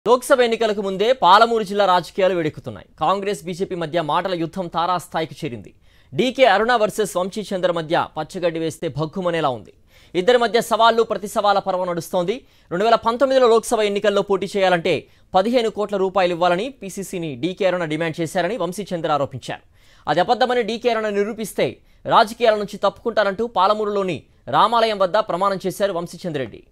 లోక్సభ ఎన్నికలకు ముందే పాలమూరు జిల్లా రాజకీయాలు వేడెక్కుతున్నాయి కాంగ్రెస్ బీజేపీ మధ్య మాటల యుద్ధం తారాస్థాయికి చేరింది డీకే అరుణ వర్సెస్ వంశీ చంద్ర మధ్య పచ్చగడ్డి వేస్తే భగ్గుమనేలా ఉంది ఇద్దరి మధ్య సవాళ్లు ప్రతి సవాల పర్వం నడుస్తోంది రెండు వేల పంతొమ్మిదిలో లోక్సభ ఎన్నికల్లో పోటీ చేయాలంటే పదిహేను కోట్ల రూపాయలు ఇవ్వాలని పీసీసీని డీకే అరుణ డిమాండ్ చేశారని వంశీ చంద్ర ఆరోపించారు అది అబద్ధమని డీకే అరుణ నిరూపిస్తే రాజకీయాల నుంచి తప్పుకుంటారంటూ పాలమూరులోని రామాలయం వద్ద ప్రమాణం చేశారు వంశీచంద్రెడ్డి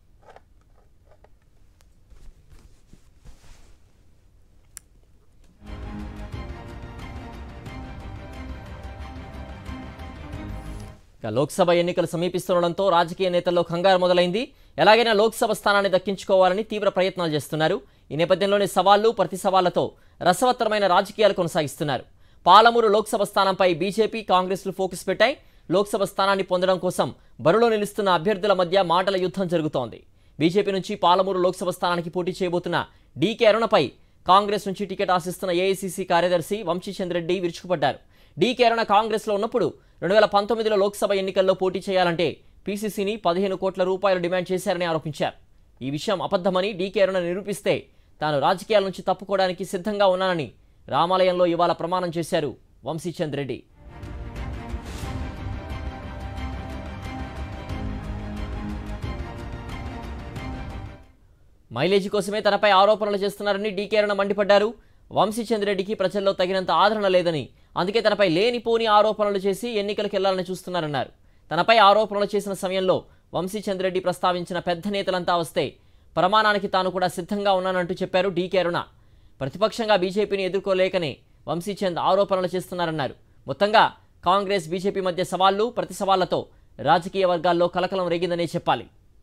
ఇక లోక్సభ ఎన్నికలు సమీపిస్తుండడంతో రాజకీయ నేతల్లో కంగారు మొదలైంది ఎలాగైనా లోక్సభ స్థానాన్ని దక్కించుకోవాలని తీవ్ర ప్రయత్నాలు చేస్తున్నారు ఈ నేపథ్యంలోనే సవాళ్లు ప్రతి సవాళ్లతో రసవత్తరమైన రాజకీయాలు కొనసాగిస్తున్నారు పాలమూరు లోక్సభ స్థానంపై బీజేపీ కాంగ్రెస్లు ఫోకస్ పెట్టాయి లోక్సభ స్థానాన్ని పొందడం కోసం బరిలో నిలుస్తున్న అభ్యర్థుల మధ్య మాటల యుద్ధం జరుగుతోంది బీజేపీ నుంచి పాలమూరు లోక్సభ స్థానానికి పోటీ చేయబోతున్న డీకే అరుణపై కాంగ్రెస్ నుంచి టికెట్ ఆశిస్తున్న ఏఐసీసీ కార్యదర్శి వంశీచంద్రెడ్డి విరుచుకుపడ్డారు డీకే అరుణ కాంగ్రెస్లో ఉన్నప్పుడు రెండు వేల పంతొమ్మిదిలో లోక్సభ ఎన్నికల్లో పోటీ చేయాలంటే పీసీసీని పదిహేను కోట్ల రూపాయలు డిమాండ్ చేశారని ఆరోపించారు ఈ విషయం అబద్ధమని డీకే అరుణ నిరూపిస్తే తాను రాజకీయాల నుంచి తప్పుకోవడానికి సిద్ధంగా ఉన్నానని రామాలయంలో ఇవాళ ప్రమాణం చేశారు వంశీచంద్ రెడ్డి మైలేజీ కోసమే తనపై ఆరోపణలు చేస్తున్నారని డీకే అరుణ మండిపడ్డారు వంశీచంద్రెడ్డికి ప్రజల్లో తగినంత ఆదరణ లేదని అందుకే తనపై లేనిపోని ఆరోపణలు చేసి ఎన్నికలకు వెళ్లాలని చూస్తున్నారన్నారు తనపై ఆరోపణలు చేసిన సమయంలో వంశీచంద్రెడ్డి ప్రస్తావించిన పెద్ద నేతలంతా వస్తే ప్రమాణానికి తాను కూడా సిద్ధంగా ఉన్నానంటూ చెప్పారు డీకే అరుణ ప్రతిపక్షంగా బీజేపీని ఎదుర్కోలేకనే వంశీచంద్ ఆరోపణలు చేస్తున్నారన్నారు మొత్తంగా కాంగ్రెస్ బీజేపీ మధ్య సవాళ్లు ప్రతి సవాళ్లతో రాజకీయ వర్గాల్లో కలకలం రేగిందనే చెప్పాలి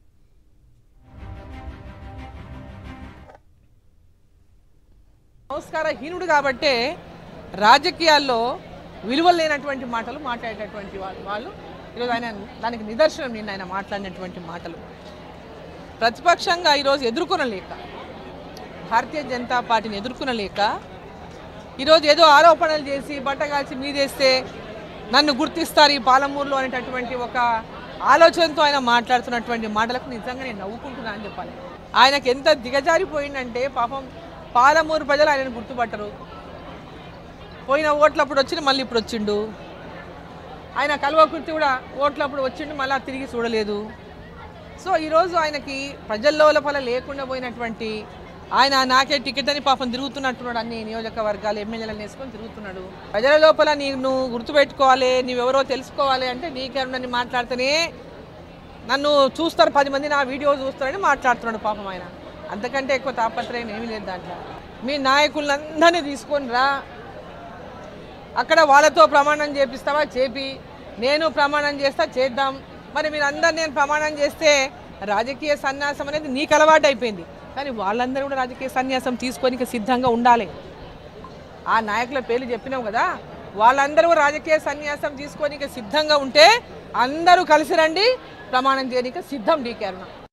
సంస్కారహీనుడు కాబట్టే రాజకీయాల్లో విలువలు లేనటువంటి మాటలు మాట్లాడేటటువంటి వాళ్ళు వాళ్ళు ఈరోజు ఆయన దానికి నిదర్శనం నిన్న ఆయన మాట్లాడినటువంటి మాటలు ప్రతిపక్షంగా ఈరోజు ఎదుర్కొనలేక భారతీయ జనతా పార్టీని ఎదుర్కొనలేక ఈరోజు ఏదో ఆరోపణలు చేసి బట్టగాల్చి మీదేస్తే నన్ను గుర్తిస్తారు ఈ పాలమూరులో అనేటటువంటి ఒక ఆలోచనతో ఆయన మాట్లాడుతున్నటువంటి మాటలకు నిజంగా నేను నవ్వుకుంటున్నా అని చెప్పాలి ఆయనకు ఎంత దిగజారిపోయిందంటే పాపం పాలమూరు ప్రజలు ఆయనను గుర్తుపట్టరు పోయిన ఓట్లప్పుడు వచ్చిండు మళ్ళీ ఇప్పుడు వచ్చిండు ఆయన కల్వకుర్తి కూడా ఓట్లప్పుడు వచ్చిండు మళ్ళీ తిరిగి చూడలేదు సో ఈరోజు ఆయనకి ప్రజల్లో లోపల లేకుండా పోయినటువంటి ఆయన నాకే టికెట్ అని పాపం తిరుగుతున్నట్టున్నాడు అన్ని నియోజకవర్గాలు ఎమ్మెల్యేలను వేసుకొని తిరుగుతున్నాడు ప్రజల లోపల నీ నువ్వు గుర్తుపెట్టుకోవాలి నీవెవరో తెలుసుకోవాలి అంటే నీకెవరని మాట్లాడితేనే నన్ను చూస్తారు పది మంది నా వీడియో చూస్తారని మాట్లాడుతున్నాడు పాపం ఆయన అంతకంటే ఎక్కువ తాపత్రయం ఏమీ లేదు దాంట్లో మీ నాయకులందరినీ తీసుకొని రా అక్కడ వాళ్ళతో ప్రమాణం చేపిస్తావా చేపి నేను ప్రమాణం చేస్తా చేద్దాం మరి మీరు అందరు నేను ప్రమాణం చేస్తే రాజకీయ సన్యాసం అనేది నీకు అలవాటు అయిపోయింది కానీ వాళ్ళందరూ కూడా రాజకీయ సన్యాసం తీసుకొని సిద్ధంగా ఉండాలి ఆ నాయకుల పేర్లు చెప్పినాం కదా వాళ్ళందరూ రాజకీయ సన్యాసం తీసుకొని సిద్ధంగా ఉంటే అందరూ కలిసి రండి ప్రమాణం చేయడానికి సిద్ధం డీకే అరుణ